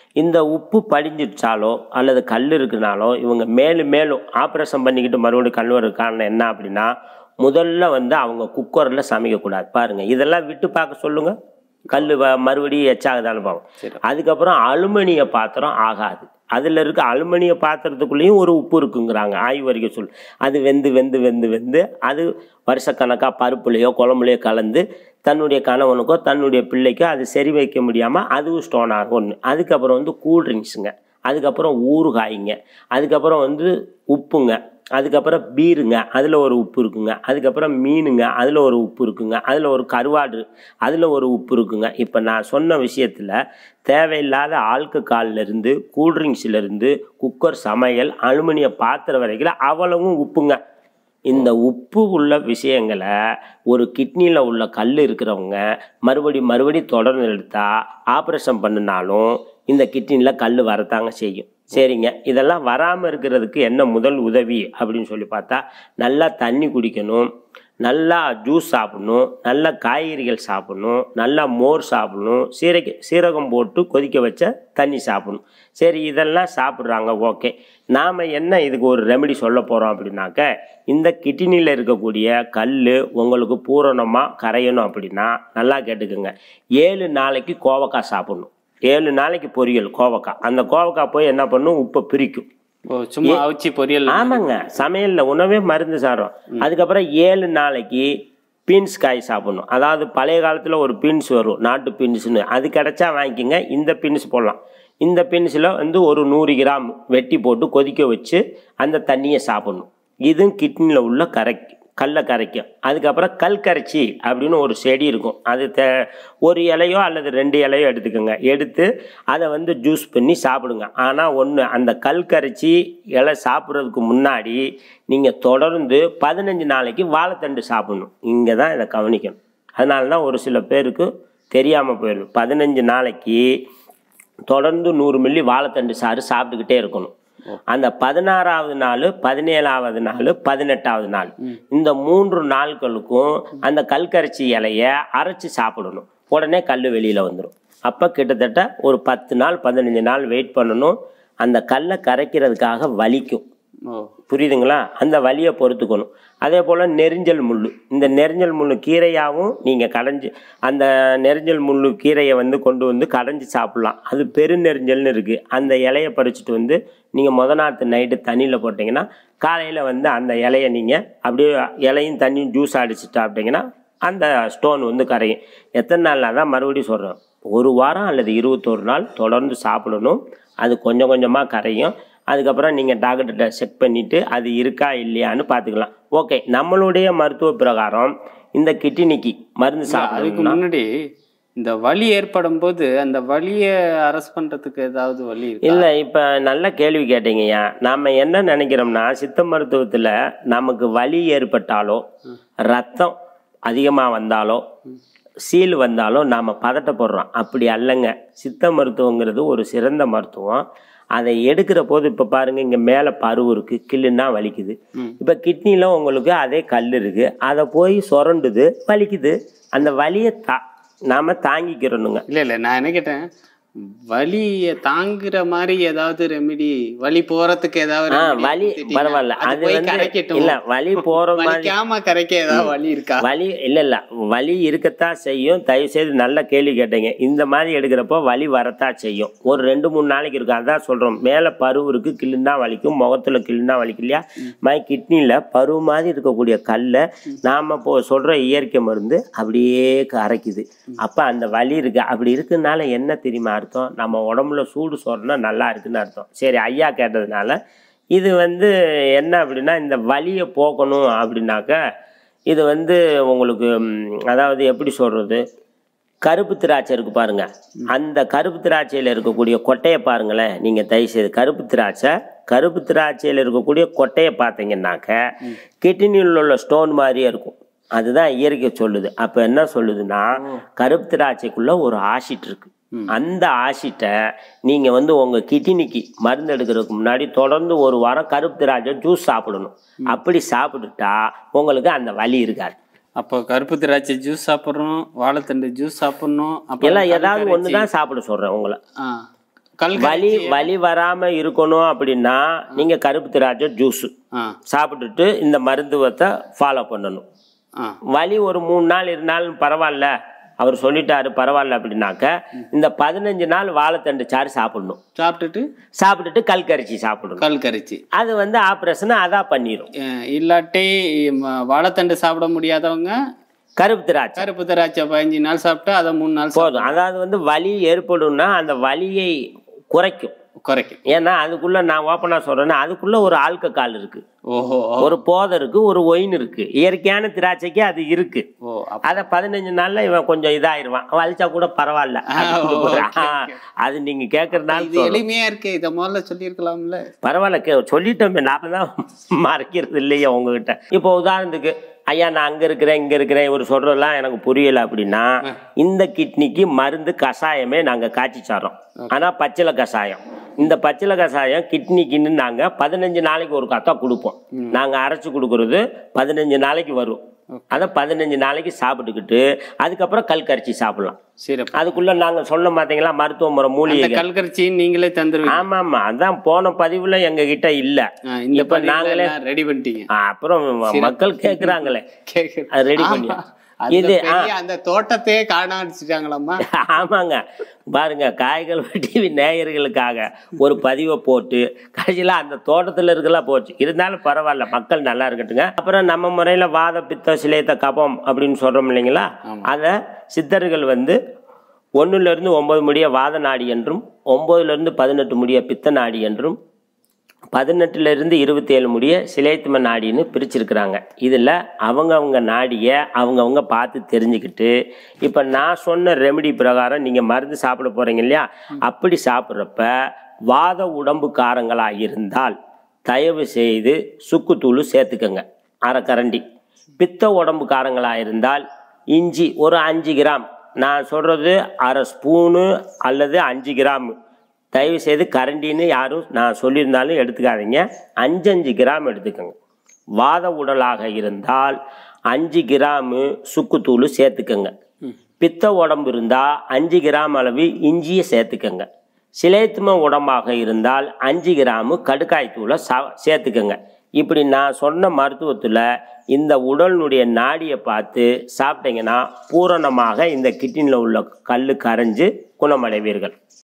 இந்த உப்பு படிஞ்சிடுச்சாலோ அல்லது கல் இருக்குனாலோ இவங்க மேலும் மேலும் ஆப்ரேஷன் பண்ணிக்கிட்டு மறுபடியும் கல் வர காரணம் என்ன அப்படின்னா முதல்ல வந்து அவங்க குக்கரில் சமைக்கக்கூடாது பாருங்கள் இதெல்லாம் விட்டு பார்க்க சொல்லுங்கள் கல் மறுபடியும் எச்சாகுதான்னு பார்ப்போம் அதுக்கப்புறம் அலுமினிய பாத்திரம் ஆகாது அதில் இருக்க அலுமினிய பாத்திரத்துக்குள்ளேயும் ஒரு உப்பு இருக்குங்கிறாங்க ஆய்வறிக்கை சொல் அது வெந்து வெந்து வெந்து வெந்து அது வருஷக்கணக்காக பருப்புலையோ குழம்புலையோ கலந்து தன்னுடைய கணவனுக்கோ தன்னுடைய பிள்ளைக்கோ அது சரி வைக்க முடியாமல் அதுவும் ஸ்டோன் ஆகும் ஒன்று அதுக்கப்புறம் வந்து கூல்ட்ரிங்க்ஸுங்க அதுக்கப்புறம் ஊறுகாய்ங்க அதுக்கப்புறம் வந்து உப்புங்க அதுக்கப்புறம் பீருங்க அதில் ஒரு உப்பு இருக்குங்க அதுக்கப்புறம் மீனுங்க அதில் ஒரு உப்பு இருக்குங்க அதில் ஒரு கருவாடு அதில் ஒரு உப்பு இருக்குங்க இப்போ நான் சொன்ன விஷயத்தில் தேவையில்லாத ஆல்கஹால்லேருந்து கூல்ட்ரிங்க்ஸ்லேருந்து குக்கர் சமையல் அலுமினிய பாத்திரம் வரைக்கும் அவ்வளவும் உப்புங்க இந்த உப்பு உள்ள விஷயங்களை ஒரு கிட்னியில் உள்ள கல் இருக்கிறவங்க மறுபடி மறுபடி தொடர்ந்து எடுத்தால் ஆப்ரேஷன் பண்ணினாலும் இந்த கிட்னியில் கல் வரத்தாங்க செய்யும் சரிங்க இதெல்லாம் வராமல் இருக்கிறதுக்கு என்ன முதல் உதவி அப்படின்னு சொல்லி பார்த்தா நல்லா தண்ணி குடிக்கணும் நல்லா ஜூஸ் சாப்பிடணும் நல்ல காய்கறிகள் சாப்பிடணும் நல்லா மோர் சாப்பிடணும் சீரக சீரகம் போட்டு கொதிக்க வச்ச தண்ணி சாப்பிடணும் சரி இதெல்லாம் சாப்பிட்றாங்க ஓகே நாம் என்ன இதுக்கு ஒரு ரெமெடி சொல்ல போகிறோம் அப்படின்னாக்க இந்த கிட்னியில் இருக்கக்கூடிய கல் உங்களுக்கு பூரணமாக கரையணும் அப்படின்னா நல்லா கேட்டுக்குங்க ஏழு நாளைக்கு கோவக்காய் சாப்பிடணும் ஏழு நாளைக்கு பொரியல் கோவக்காய் அந்த கோவக்காய் போய் என்ன பண்ணும் உப்பை பிரிக்கும் ஓ சும்மா அவிச்சி பொரியல் ஆமாங்க சமையலில் உணவே மருந்து சாப்பிடும் அதுக்கப்புறம் ஏழு நாளைக்கு பீன்ஸ் காய் சாப்பிடணும் அதாவது பழைய காலத்தில் ஒரு பீன்ஸ் வரும் நாட்டு பீன்ஸ்னு அது கிடைச்சா வாங்கிக்கோங்க இந்த பீன்ஸ் போடலாம் இந்த பீன்ஸில் வந்து ஒரு நூறு கிராம் வெட்டி போட்டு கொதிக்க வச்சு அந்த தண்ணியை சாப்பிடணும் இதுவும் கிட்னியில் உள்ள கரை கல்லை கரைக்கும் அதுக்கப்புறம் கல் கரைச்சி அப்படின்னு ஒரு செடி இருக்கும் அது தே ஒரு இலையோ அல்லது ரெண்டு இலையோ எடுத்துக்கோங்க எடுத்து அதை வந்து ஜூஸ் பண்ணி சாப்பிடுங்க ஆனால் ஒன்று அந்த கல் கரைச்சி இலை சாப்பிட்றதுக்கு முன்னாடி நீங்கள் தொடர்ந்து பதினஞ்சு நாளைக்கு வாழைத்தண்டு சாப்பிடணும் இங்கே தான் இதை கவனிக்கணும் அதனால தான் ஒரு சில பேருக்கு தெரியாமல் போயிடுது பதினஞ்சு நாளைக்கு தொடர்ந்து நூறு மில்லி வாழைத்தண்டு சாறு சாப்பிட்டுக்கிட்டே இருக்கணும் அந்த பதினாறாவது நாள் பதினேழாவது நாள் பதினெட்டாவது நாள் இந்த மூன்று நாட்களுக்கும் அந்த கல்கரைச்சி இலைய அரைச்சி சாப்பிடணும் உடனே கல் வெளியில் வந்துடும் அப்போ கிட்டத்தட்ட ஒரு பத்து நாள் பதினஞ்சு நாள் வெயிட் பண்ணணும் அந்த கல்லை கரைக்கிறதுக்காக வலிக்கும் ஓ புரியுதுங்களா அந்த வலியை பொறுத்துக்கணும் அதே போல் நெரிஞ்சல் முள் இந்த நெரிஞ்சல் முள் கீரையாகவும் நீங்கள் கடைஞ்சி அந்த நெரிஞ்சல் முள் கீரையை வந்து கொண்டு வந்து கடைஞ்சி சாப்பிட்லாம் அது பெருநெரிஞ்சல்னு இருக்குது அந்த இலையை பறிச்சுட்டு வந்து நீங்கள் முத நாத்து நைட்டு தண்ணியில் போட்டிங்கன்னா காலையில் வந்து அந்த இலையை நீங்கள் அப்படியே இலையும் தண்ணியும் ஜூஸ் அடிச்சுட்டு சாப்பிட்டீங்கன்னா அந்த ஸ்டோன் வந்து கரையும் எத்தனை நாளில் தான் மறுபடியும் சொல்கிறேன் ஒரு வாரம் அல்லது இருபத்தொரு நாள் தொடர்ந்து சாப்பிடணும் அது கொஞ்சம் கொஞ்சமாக கரையும் அதுக்கப்புறம் நீங்கள் டாக்டர்கிட்ட செக் பண்ணிவிட்டு அது இருக்கா இல்லையான்னு பார்த்துக்கலாம் ஓகே நம்மளுடைய மருத்துவ பிரகாரம் இந்த கிட்னிக்கு மருந்து அதுக்கு சாப்பிடணும்னா முன்னாடி இந்த வலி ஏற்படும் போது அந்த வலியை அரஸ்ட் பண்றதுக்கு ஏதாவது வழி இருக்கு இல்லை இப்போ நல்ல கேள்வி கேட்டீங்கய்யா நாம் என்ன நினைக்கிறோம்னா சித்த மருத்துவத்தில் நமக்கு வலி ஏற்பட்டாலோ ரத்தம் அதிகமாக வந்தாலோ சீல் வந்தாலும் நாம் பதட்டப்படுறோம் அப்படி அல்லங்க சித்த மருத்துவங்கிறது ஒரு சிறந்த மருத்துவம் அதை எடுக்கிற போது இப்போ பாருங்கள் இங்கே மேலே பருவு இருக்குது கில்லுன்னா வலிக்குது இப்போ கிட்னியில் உங்களுக்கு அதே கல் இருக்குது அதை போய் சுரண்டுது வலிக்குது அந்த வலியை தா நாம் தாங்கிக்கிறணுங்க இல்ல இல்ல நான் என்ன கேட்டேன் வலியை தாங்குற மாதிரி ஏதாவது ரெமெடி வலி போறதுக்கு ஏதாவது ஆ remedy வலி கொடுத்துட்டீங்கன்னா, பரவாயில்ல அது அது போய் வந்து கரைக்கட்டும் இல்ல வலி போற மாதிரி வலிக்காம கரைக்க ஏதாவது வழி இருக்கா வலி இல்ல இல்ல வலி இருக்கத்தான் செய்யும் தயவு செய்து நல்ல கேள்வி கேட்டீங்க இந்த மாதிரி எடுக்கிறப்போ வலி வரத்தான் செய்யும் ஒரு ரெண்டு மூணு நாளைக்கு இருக்கும் அதான் சொல்றோம் மேல பருவு இருக்கு கிள்ளுனா வலிக்கும் முகத்துல கிள்ளுனா வலிக்கும் இல்லையா மாதிரி கிட்னில பருவு மாதிரி இருக்கக்கூடிய கல்லை நாம இப்போ சொல்ற இயற்கை மருந்து அப்படியே கரைக்குது அப்ப அந்த வலி இருக்கு அப்படி இருக்குனால என்ன தெரியுமா அர்த்தம் நம்ம உடம்புல சூடு சொரணா நல்லா இருக்குன்னு அர்த்தம் சரி ஐயா கேட்டதுனால இது வந்து என்ன அப்படின்னா இந்த வலியை போக்கணும் அப்படின்னாக்க இது வந்து உங்களுக்கு ம், அதாவது எப்படி சொல்கிறது கருப்பு திராட்சை இருக்கு பாருங்க அந்த கருப்பு திராட்சையில் இருக்கக்கூடிய கொட்டையை பாருங்களேன் நீங்கள் தயவுசெய்து கருப்பு திராட்சை கருப்பு திராட்சையில் இருக்கக்கூடிய கொட்டையை பார்த்தீங்கன்னாக்க கிட்னியில் உள்ள ஸ்டோன் மாதிரியே இருக்கும் அதுதான் இயற்கை சொல்லுது அப்போ என்ன சொல்லுதுன்னா கருப்பு திராட்சைக்குள்ள ஒரு ஆசிட் இருக்கு அந்த ஆசிட்டை நீங்கள் வந்து உங்கள் கிட்னிக்கு மருந்து எடுக்கிறதுக்கு முன்னாடி தொடர்ந்து ஒரு வாரம் கருப்பு திராட்சை ஜூஸ் சாப்பிடணும் அப்படி சாப்பிட்டுட்டா உங்களுக்கு அந்த வலி இருக்காது அப்போ கருப்பு திராட்சை ஜூஸ் சாப்பிட்றோம் வாழைத்தண்டு ஜூஸ் சாப்பிடணும் அப்புறம் எல்லாம் கல் ஏதாவது கரைச்சி- ஒன்று தான் சாப்பிட சொல்கிறேன் உங்களை ஆ கல் வலி வலி வராம இருக்கணும் அப்படின்னா நீங்க கருப்பு திராட்சை ஜூஸ் ஆ சாப்பிட்டுட்டு இந்த மருத்துவத்தை ஃபாலோ பண்ணணும் ஆ வலி ஒரு மூணு நாள் இருந்தாலும் பரவாயில்ல அவர் சொல்லிட்டாரு பரவாயில்ல அப்படின்னாக்க இந்த பதினஞ்சு நாள் வாழைத்தண்டு சாறு சாப்பிடணும் சாப்பிட்டுட்டு சாப்பிட்டுட்டு கல் கரிச்சி சாப்பிடணும் கல் கரைச்சி அது வந்து ஆப்ரேஷனை அதான் பண்ணிடும் அஹ் இல்லாட்டி ம- வாழைத்தண்டு சாப்பிட முடியாதவங்க கருப்பு திராட்சை கருப்பு திராட்சை பதினஞ்சு நாள் சாப்பிட்டா அதை மூணு நாள் சாப்பிட்டு போதும் அதாவது வந்து வலி ஏற்படும்னா அந்த வலியை குறைக்கும் குறைக்கும் ஏன்னா அதுக்குள்ள நான் ஓப்பனாக சொல்றேன்னா அதுக்குள்ள ஒரு ஆல்ககால் இருக்கு ஓஹோ ஒரு போதை இருக்கு ஒரு ஒயின் இருக்கு இயற்கையான திராட்சைக்கு அது இருக்கு ஓ அப்ப அதை பதினஞ்சு நாள்ல இவன் கொஞ்சம் இதாயிருவான் வலிச்சா கூட பரவாயில்ல ஓகே, ஆ, அது நீங்க கேட்கறதுனால இது எளிமையா இருக்கு இத முதல்ல சொல்லியிருக்கலாம்ல பரவாயில்ல கே சொல்லிட்டோமே நாம தான் மறைக்கிறது இல்லையா உங்ககிட்ட இப்போ உதாரணத்துக்கு ஐயா நான் அங்க இருக்கிறேன் இங்க இருக்கிறேன் இவர் சொல்றதெல்லாம் எனக்கு புரியல அப்படின்னா இந்த கிட்னிக்கு மருந்து கஷாயமே நாங்க காய்ச்சி சாரோம் ஆனா பச்சிலை கஷாயம் இந்த பச்சிலை கஷாயம் கிட்னிக்குன்னு நாங்க பதினஞ்சு நாளைக்கு ஒரு கத்தா கொடுப்போம் நாங்க அரைச்சு கொடுக்கறது பதினஞ்சு நாளைக்கு வரும் அதை பதினஞ்சு நாளைக்கு சாப்பிட்டுக்கிட்டு அதுக்கப்புறம் கல் கரைச்சி சாப்பிடலாம் சிறப்பு அதுக்குள்ள நாங்க சொல்ல மாட்டீங்களா மருத்துவ முறை இந்த மூலிகை கல்கரிச்சி நீங்களே தந்துருவீங்க ஆமா ஆமா அதான் போன பதிவுல எங்க கிட்ட இல்ல ஆ, இந்த இப்ப நாங்களே ரெடி பண்ணிட்டீங்க ஆ, அப்புறம் மக்கள் கேக்குறாங்களே கேக்குது அது ரெடி ஆமா. பண்ணி அந்த இது ஆ, பெரிய அந்த தோட்டத்தையே காண அடிச்சிட்டாங்களாம்மா ஆமாங்க பாருங்க காய்கள் டிவி நேயர்களுக்காக ஒரு பதிவை போட்டு கடைசியில் அந்த தோட்டத்தில் இருக்கலாம் போச்சு இருந்தாலும் பரவாயில்ல மக்கள் நல்லா இருக்கட்டுங்க அப்புறம் நம்ம முறையில் வாத பித்த சிலேத்த கபம் அப்படின்னு சொல்கிறோம் இல்லைங்களா அதை சித்தர்கள் வந்து ஒன்றுலேருந்து ஒன்பது முடிய வாத நாடி என்றும் ஒம்போதுலேருந்து பதினெட்டு முடிய பித்த நாடி என்றும் பதினெட்டுலேருந்து இருபத்தி ஏழு முடிய சிலைத்தும நாடின்னு பிரிச்சிருக்கிறாங்க இதில் அவங்கவங்க நாடியை அவங்கவங்க பார்த்து தெரிஞ்சுக்கிட்டு இப்போ நான் சொன்ன ரெமெடி பிரகாரம் நீங்கள் மருந்து சாப்பிட போகிறீங்க இல்லையா அப்படி சாப்பிட்றப்ப வாத உடம்புக்காரங்களாக இருந்தால் தயவு செய்து சுக்குத்தூள் சேர்த்துக்கங்க அரை கரண்டி பித்த உடம்புக்காரங்களாக இருந்தால் இஞ்சி ஒரு அஞ்சு கிராம் நான் சொல்கிறது அரை ஸ்பூனு அல்லது அஞ்சு கிராம் தயவு செய்து கரண்டின்னு யாரும் நான் சொல்லியிருந்தாலும் எடுத்துக்காதீங்க அஞ்சு அஞ்சு கிராம் எடுத்துக்கோங்க வாத உடலாக இருந்தால் அஞ்சு கிராமு சுக்குத்தூள் சேர்த்துக்கோங்க பித்த உடம்பு இருந்தால் அஞ்சு கிராம் அளவு இஞ்சியை சேர்த்துக்கோங்க சிலேத்தும உடம்பாக இருந்தால் அஞ்சு கிராமு கடுக்காய் தூளை சா சேர்த்துக்கோங்க இப்படி நான் சொன்ன மருத்துவத்தில் இந்த உடலினுடைய நாடியை பார்த்து சாப்பிட்டீங்கன்னா பூரணமாக இந்த கிட்னியில் உள்ள கல் கரைஞ்சு குணமடைவீர்கள்